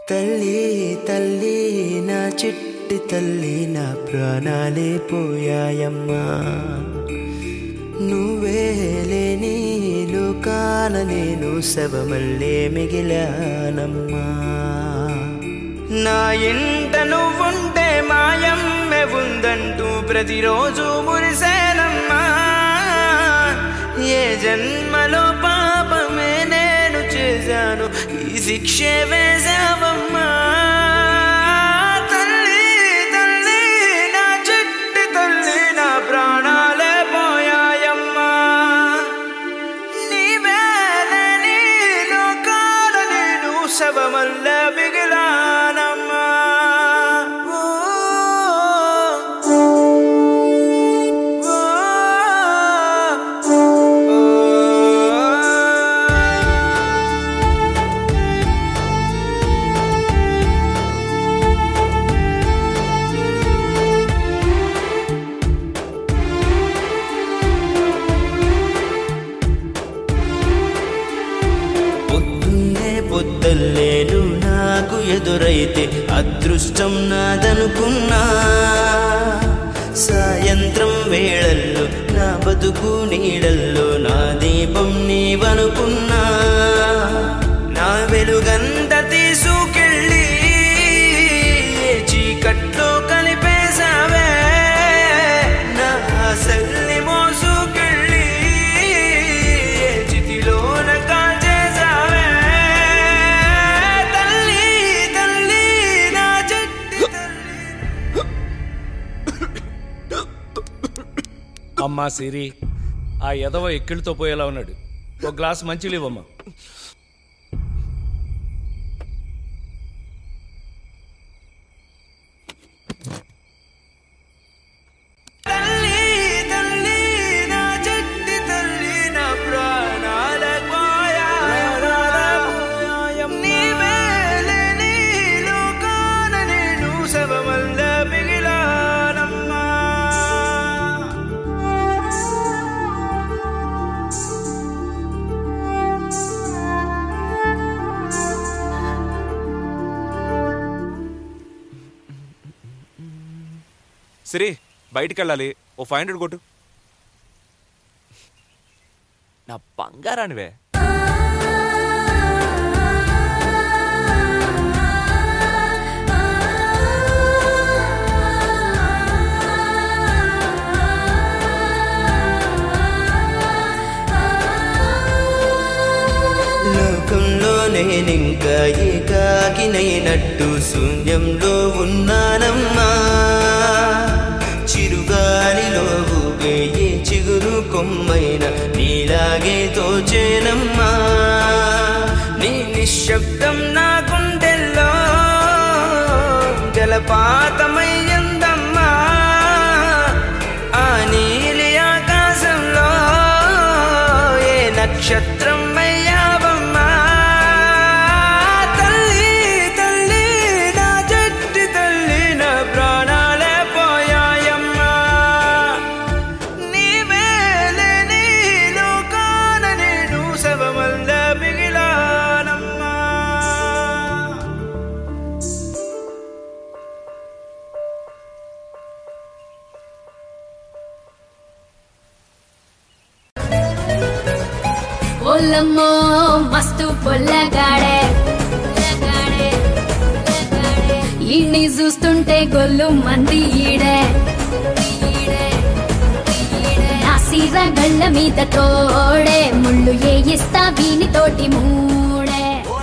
తల్లి తల్లి నా చిట్టి తల్లి నా ప్రాణాలే పోయాయమ్మా నువ్వే లేని లోకాన నేను శవమల్లే మిగిలానమ్మా నా ఇంట నువ్వుంటే మాయమ్మె ఉందంటూ ప్రతిరోజు మురిసేనమ్మా ఏ జన్మలో పాపమే నేను చేశాను ఈ శిక్షే వేశావమ్మా తల్లి తల్లి నా చిట్టి తల్లి నా ప్రాణాలే పోయాయమ్మా నీవేలే నీ లోకాల నేను శవమల్ల మిగిలానమ్మా ఓ, ఓ, ఓ. పొద్దున్నే పొద్దుల్లేను నాకు ఎదురైతే అదృష్టం నాదనుకున్నా సాయంత్రం వేళల్లో నా బతుకు నీడల్లో నా దీపం నీవనుకున్నా నా వెలుగంత తీసుకెళ్ళి ఏ చీకట్లో కలిపేశావే నా ఆశల్ని మోసుకెళ్ళి ఏ చితిలోన కాల్చేశావే తల్లి తల్లి నా చెట్టి తల్లి అమ్మా సిరి ఆ ఎదవ ఎక్కిళ్ళతో పోయేలా ఉన్నాడు ఒక గ్లాస్ మంచిలు ఇవ్వమ్మా తల్లి తల్లి నా చెట్టి తల్లి నా ప్రాణాల నీవేలే నీ లోకాన నేను శవమల్ల మిగిలానమ్మా సిరి బయటికి వెళ్ళాలి ఓ ఫైవ్ హండ్రెడ్ కొట్టు నా బంగారానివే లోకంలో నేనింకా ఏకాకినైనట్టు శూన్యంలో ఉన్నానమ్మా చిరుగాలిలో ఊగే ఏ చిగురు కొమ్మైన నీలాగే తోచేనమ్మా నీ నిశ్శబ్దం నా గుండెల్లో జలపాతమయ్యందమ్మా ఆ నీలి ఆకాశంలో ఏ నక్షత్రం అయ్యావమ్మా తల్లి తల్లి నా జట్టి తల్లి నా ప్రాణాలే పోయాయమ్మా నీవేలే నీ లోకాన నేను శవమల్ల మిగిలానమ్మా ఓలమ్మో మస్తు పొల్లగాడే పొల్లగాడే, పొల్లగాడే. ఈడ్ని చూస్తుంటే గొల్లు మంది ఈడే ఈడే, ఈడే. నా సీర గళ్ళ మీద తోడే ముళ్ళు ఏ ఇస్తా వీని తోటి మూడే